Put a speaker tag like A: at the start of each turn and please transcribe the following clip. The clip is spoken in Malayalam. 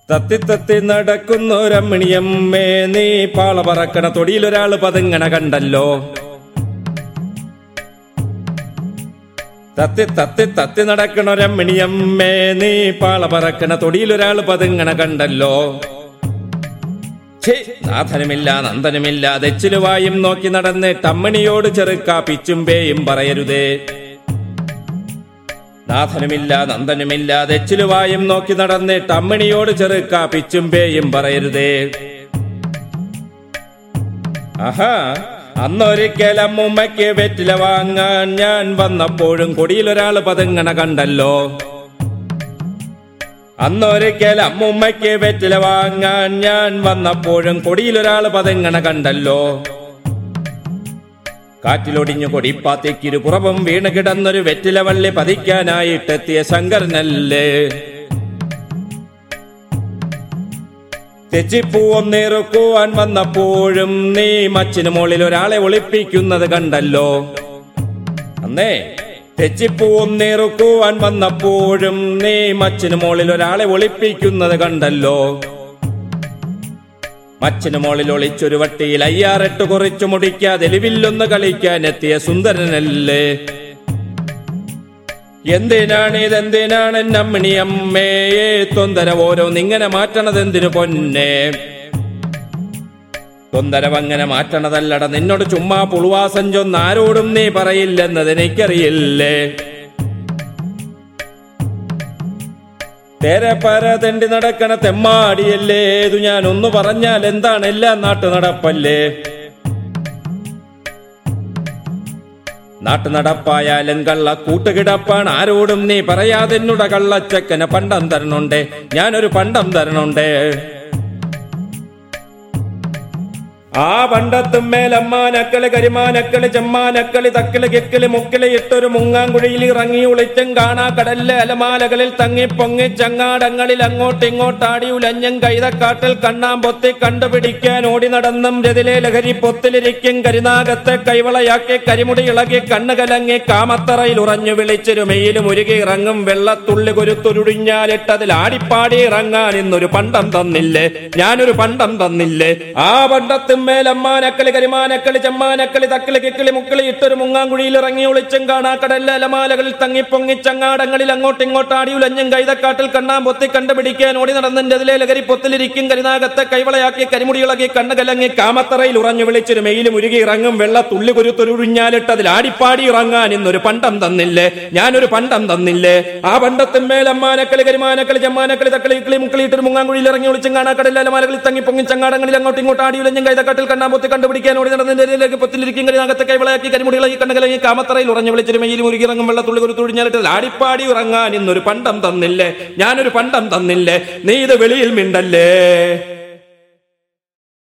A: തത്തി തത്തി നടക്കുന്നൊരമ്മിണിയമ്മേ നീ പാള പറക്കണ തൊടിയിലൊരാള് പതുങ്ങണ കണ്ടല്ലോ തത്തി തത്തി തത്തി നടക്കണൊരമ്മിണിയമ്മേ നീ പാള പറക്കണ തൊടിയിലൊരാള് പതുങ്ങണ കണ്ടല്ലോ ഛേ, നാഥനുമില്ല നന്ദനുമില്ല ദച്ചിലുവായും നോക്കി നടന്നിട്ട് അമ്മണിയോട് ചെറുക്ക പിച്ചുംപേയും പറയരുതേ നാഥനുമില്ല നന്ദനുമില്ല ദച്ചിലുവായും നോക്കി നടന്നിട്ട് അമ്മിണിയോട് ചെറുക്ക പിച്ചുംപേയും പറയരുതേ ആഹാ അന്നൊരിക്കൽ അമ്മുമ്മയ്ക്ക് വെറ്റില വാങ്ങാൻ ഞാൻ വന്നപ്പോഴും കൊടിയിലൊരാള് പതുങ്ങണ കണ്ടല്ലോ അന്നൊരിക്കൽ അമ്മുമ്മയ്ക്ക് വെറ്റില വാങ്ങാൻ ഞാൻ വന്നപ്പോഴും കൊടിയിലൊരാള് പതുങ്ങണ കണ്ടല്ലോ കാറ്റിലൊടിഞ്ഞു കൊടിപ്പാത്തേക്കിരു പുറവും വീണ് കിടന്നൊരു വെറ്റില വള്ളി പതിക്കാനായിട്ടെത്തിയ ശങ്കരനല്ലേ തെച്ചിപ്പൂവൊന്നേറുക്കുവാൻ വന്നപ്പോഴും നീ മച്ചിന് മുകളിൽ ഒരാളെ ഒളിപ്പിക്കുന്നത് കണ്ടല്ലോ അന്നേ തെച്ചിപ്പൂവൊന്നേറുക്കുവാൻ വന്നപ്പോഴും നീ മച്ചിന് മുകളിൽ ഒരാളെ ഒളിപ്പിക്കുന്നത് കണ്ടല്ലോ മച്ചിന് മുകളിൽ ഒളിച്ചൊരു വട്ടിയിൽ അയ്യാറെട്ട് കുറിച്ചു മുടിക്കാതെ എലിവില്ലൊന്ന് കളിക്കാൻ എത്തിയ സുന്ദരനല്ലേ എന്തിനാണ് ഇതെന്തിനാണ് എന്നമ്മിണി അമ്മയെ തൊന്തര ഓരോന്നിങ്ങനെ മാറ്റണത് എന്തിനു പൊന്നെ തൊന്തരവങ്ങനെ മാറ്റണതല്ലട നിന്നോട് ചുമ്മാ പുളുവാസം ചൊന്ന് ആരോടും നീ പറയില്ലെന്നത് എനിക്കറിയില്ലേ തേരെ പര തെണ്ടി നടക്കണ തെമ്മാടിയല്ലേ ഇത് ഞാൻ ഒന്ന് പറഞ്ഞാൽ എന്താണ് എല്ലാം നാട്ടു നടപ്പല്ലേ നാട്ടു നടപ്പായാലും കള്ള കൂട്ടുകിടപ്പാണ് ആരോടും നീ പറയാതെ എന്നുട കള്ളച്ചക്കന് പണ്ടം തരണുണ്ടേ ഞാനൊരു പണ്ടം തരണുണ്ടേ ആ പണ്ടത്തും മേലമ്മാനക്കള് കരിമാനക്കള് ചെമ്മാനക്കളി തക്കിള് കിക്കിളി മുക്കിളി ഇട്ടൊരു മുങ്ങാങ്കുഴിയിൽ ഇറങ്ങി ഒളിച്ചും കാണാ കടലിലെ അലമാലകളിൽ തങ്ങി പൊങ്ങി ചങ്ങാടങ്ങളിൽ അങ്ങോട്ട് ഇങ്ങോട്ടാടി ഉലഞ്ഞും കൈതക്കാട്ടിൽ കണ്ണാൻ പൊത്തി കണ്ടുപിടിക്കാൻ ഓടി നടന്നും രതിലെ ലഹരി പൊത്തിലിരിക്കും കരിനാഗത്തെ കൈവളയാക്കി കരിമുടി ഇളകി കണ്ണു കലങ്ങി കാമത്തറയിൽ ഉറഞ്ഞു വിളിച്ചൊരു മെയിലും ഉരുകി ഇറങ്ങും വെള്ളത്തുള്ളി കുരുത്തുരുടിഞ്ഞാലിട്ടതിൽ ആടിപ്പാടി ഇറങ്ങാൻ ഇന്നൊരു പണ്ടം തന്നില്ലേ ഞാനൊരു പണ്ടം തന്നില്ലേ ആ പണ്ടത്തും മേലമ്മാനക്കളി കരിമാനക്കളി ചെമ്മാനക്കളി തക്കിളി കിക്കിളി മുക്കിളി ഇട്ടൊരു മുങ്ങാങ്കുഴിയിൽ ഇറങ്ങി ഒളിച്ചും കാണാ കടലിലെ അലമാലകളിൽ തങ്ങി പൊങ്ങി ചങ്ങാടങ്ങളിൽ അങ്ങോട്ട് ഇങ്ങോട്ട് ആടി ഉലഞ്ഞും കൈതക്കാട്ടിൽ കണ്ണാൻ പൊത്തി കണ്ടുപിടിക്കാൻ ഓടി നടന്നതിന്റെ അതിലെ ലഹരി പൊത്തിലിരിക്കും കരിനാഗത്തെ കൈവളയാക്കി കരിമുടി ഇളകി കണ്ണു കലങ്ങി കാമത്തറയിൽ ഉറഞ്ഞു വിളിച്ചൊരു മെയിലും ഉരുകി ഇറങ്ങും വെള്ള തുള്ളി കുരുത്തൊരുഴിഞ്ഞാലിട്ടതിൽ ആടിപ്പാടി ഇറങ്ങാൻ ഇന്നൊരു പണ്ടം തന്നില്ലേ ഞാനൊരു പണ്ടം തന്നില്ലേ ആ പണ്ടത്തും മേലമ്മാനക്കളി കരിമാനക്കളി ചെമ്മാനക്കളി തക്കളി കിളി മുക്കളി ഇട്ടൊരു മുങ്ങാങ്കുഴിയിൽ ഇറങ്ങി ഒളിച്ചും കാണാ കടലിലെ അലമാലകളിൽ തങ്ങി പൊങ്ങി ചങ്ങാടങ്ങളിൽ അങ്ങോട്ട് ഇങ്ങോട്ട് ആടി ഉലഞ്ഞും കൈതക്കാട്ടിൽ കണ്ണാമ്പൊത്തി കണ്ടുപിടിക്കാൻ ഓടി നടന്നതിലേക്ക് പൊത്തിലിരിക്കും കരിനാഗത്തെ കൈവളയാക്കി കരിമുടികളി കണ്ണുകളി കാമത്തറയിൽ ഉറഞ്ഞു വിളിച്ചൊരു മെയിൽ മുരുകി ഇറങ്ങും വെള്ളത്തുള്ളി കുരുത്തൊഴിഞ്ഞാലിട്ട് ആടിപ്പാടി ഉറങ്ങാൻ ഇന്നൊരു പണ്ടം തന്നില്ലേ ഞാനൊരു പണ്ടം തന്നില്ലേ നീ ഇത് വെളിയിൽ മിണ്ടല്ലേ